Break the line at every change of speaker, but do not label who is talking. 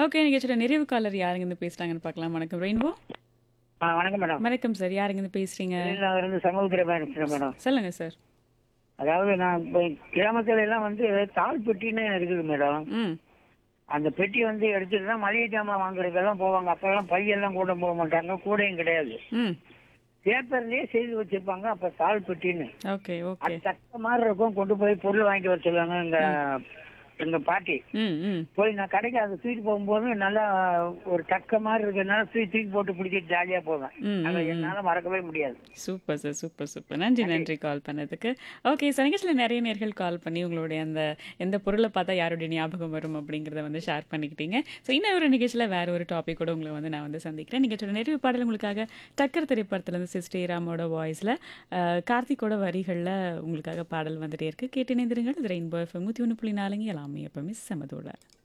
okay நிகழ்ச்சியோட நிறைவு collar யாருங்கன்னு பேசுறாங்கன்னு பார்க்கலாம் வணக்கம் ரெயின்போ
ஆ வணக்கம் மேடம்
வணக்கம் சார் யாருங்கன்னு பேசுறீங்க
நான் இருந்து சமூகத்தில் இருக்கிறேன் மேடம்
சொல்லுங்க சார்
அதாவது நான் இப்போ கிராமத்துல எல்லாம் வந்து தாள் பெட்டின்னு இருக்குது மேடம்
ம்
அந்த பெட்டி வந்து எடுத்துட்டு தான் மளிகை ஜாமான் வாங்குறதுக்கெல்லாம் போவாங்க அப்பெல்லாம் பையெல்லாம் கூட போக மாட்டாங்க கூடையும் கிடையாது
ம்
பேப்பர்லயே செய்து வச்சிருப்பாங்க அப்ப தாள் பெட்டின்னு
ஓகே ஓகே
அது தக்க மாதிரி இருக்கும் கொண்டு போய் பொருள் வாங்கிட்டு வர சொல்லுவாங்க எங்க எங்க பாட்டி
ம் ம்
போய் நான் கடைக்கு அதை தூக்கிட்டு போகும்போது நல்லா ஒரு தக்க மாதிரி இருக்கிறதுனால தூக்கி தூக்கி போட்டு பிடிச்சிட்டு ஜாலியா போவேன்
ம்,
அதை
ம்,
என்னால மறக்கவே முடியாது
சூப்பர் சார் சூப்பர் சூப்பர் நன்றி நன்றி கால் பண்ணதுக்கு ஓகே சார் நிகழ்ச்சியில் நிறைய நேர்கள் கால் பண்ணி உங்களுடைய அந்த எந்த பொருளை பார்த்தா யாருடைய ஞாபகம் வரும் அப்படிங்கிறத வந்து ஷேர் பண்ணிக்கிட்டீங்க ஸோ இன்னும் ஒரு நிகழ்ச்சியில் வேற ஒரு டாபிக்கோட உங்களை வந்து நான் வந்து சந்திக்கிறேன் நிகழ்ச்சியோட நிறைவு பாடல் உங்களுக்காக டக்கர் திரைப்படத்துலேருந்து சிஸ் ஸ்ரீராமோட வாய்ஸில் கார்த்திக்கோட வரிகளில் உங்களுக்காக பாடல் வந்துட்டே இருக்கு கேட்டு இணைந்திருங்கள் இது ரெயின்போ எஃப்எம் நூற்றி ஒன்று புள்ளி நாலுங்க எல்லாமே எப்பவுமே செமதோட